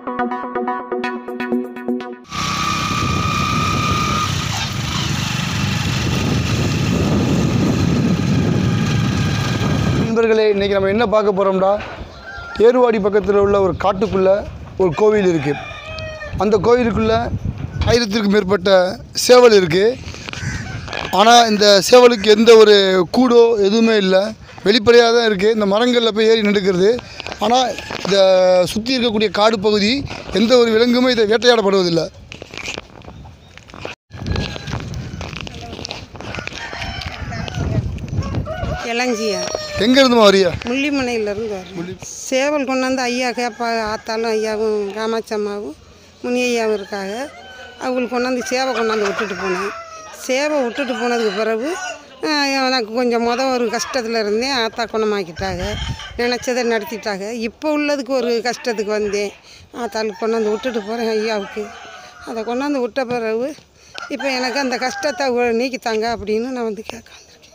நண்பர்களே இன்றைக்கி நம்ம என்ன பார்க்க போகிறோம்னா ஏர்வாடி பக்கத்தில் உள்ள ஒரு காட்டுக்குள்ளே ஒரு கோவில் இருக்குது அந்த கோவிலுக்குள்ளே ஆயிரத்திற்கும் மேற்பட்ட சேவல் இருக்குது ஆனால் இந்த சேவலுக்கு எந்த ஒரு கூடோ எதுவுமே இல்லை வெளிப்படையாக தான் இருக்குது இந்த மரங்களில் போய் ஏறி நின்றுக்கிறது ஆனால் இந்த சுற்றி இருக்கக்கூடிய காடு பகுதி எந்த ஒரு விலங்குமே இதை வேட்டையாடப்படுவதில்லை இளஞ்சியா எங்கேருந்துமா வரியா முள்ளிமனையிலேருந்து வரும் சேவல் கொண்டாந்து ஐயா கேட்பாங்க ஆத்தாலும் ஐயாவும் காமாட்சம்மாவும் முனி ஐயாவும் இருக்காங்க அவங்களுக்கு கொண்டாந்து சேவை கொண்டாந்து விட்டுட்டு போனேன் சேவை விட்டுட்டு போனதுக்கு பிறகு ஆஹ், எனக்கு கொஞ்சம் முத ஒரு கஷ்டத்தில் இருந்தேன் ஆத்தா குணமாக்கிட்டாங்க நினச்சதை நடத்திட்டாங்க இப்போ உள்ளதுக்கு ஒரு கஷ்டத்துக்கு வந்தேன் ஆத்தாளுக்கு கொண்டாந்து விட்டுட்டு போகிறேன் ஐயாவுக்கு அதை கொண்டாந்து விட்ட பிறகு இப்போ எனக்கு அந்த கஷ்டத்தை உ- நீக்கித்தாங்க அப்படின்னு நான் வந்து கேட்க வந்திருக்கேன்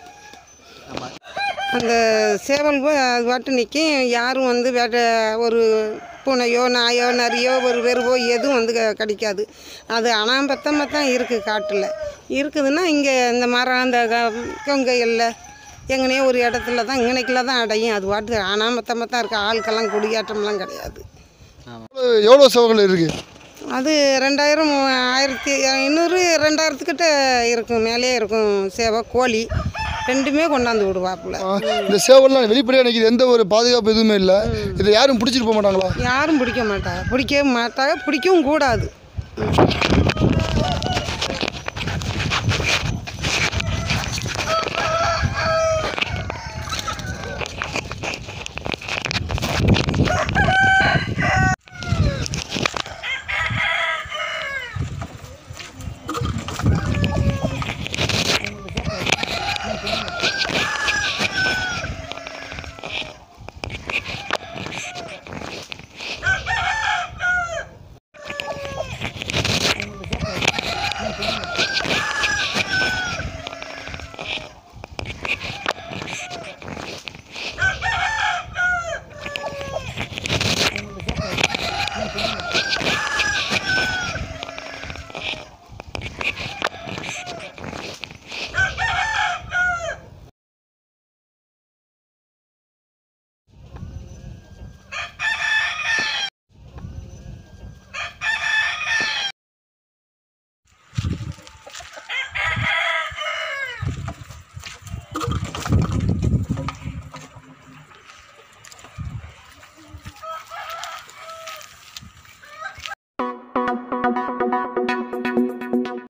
அந்த சேவல் போய் அது பாட்டு நிற்கும் யாரும் வந்து வேட்ட ஒரு பூனையோ நாயோ நரியோ ஒரு வெறுவோ எதுவும் வந்து க- கடிக்காது அது அனாம்பத்தமாக தான் இருக்குது காட்டில் இருக்குதுன்னா இங்கே இந்த மரம் அந்த க- கொங்கைகளில் எங்கனையோ ஒரு இடத்துல தான் இங்கனைக்குள்ள தான் அடையும் அது பாட்டு அனாமத்தமாக தான் இருக்குது ஆட்கள்லாம் குடியாட்டம்லாம் கிடையாது எவ்வளோ சேவல்கள் இருக்குது அது ரெண்டாயிரம் ஆயிரத்தி ஐநூறு ரெண்டாயிரத்துக்கிட்ட இருக்கும் மேலேயே இருக்கும் சேவை கோழி ரெண்டுமே கொண்டாந்து விடுவாப்புல இந்த சேவல்லாம் வெளிப்படையாக நிற்கிது எந்த ஒரு பாதுகாப்பு எதுவுமே இல்லை இதை யாரும் பிடிச்சிட்டு போக மாட்டாங்களா யாரும் பிடிக்க மாட்டாங்க பிடிக்கவே மாட்டாங்க பிடிக்கவும் கூடாது ம்.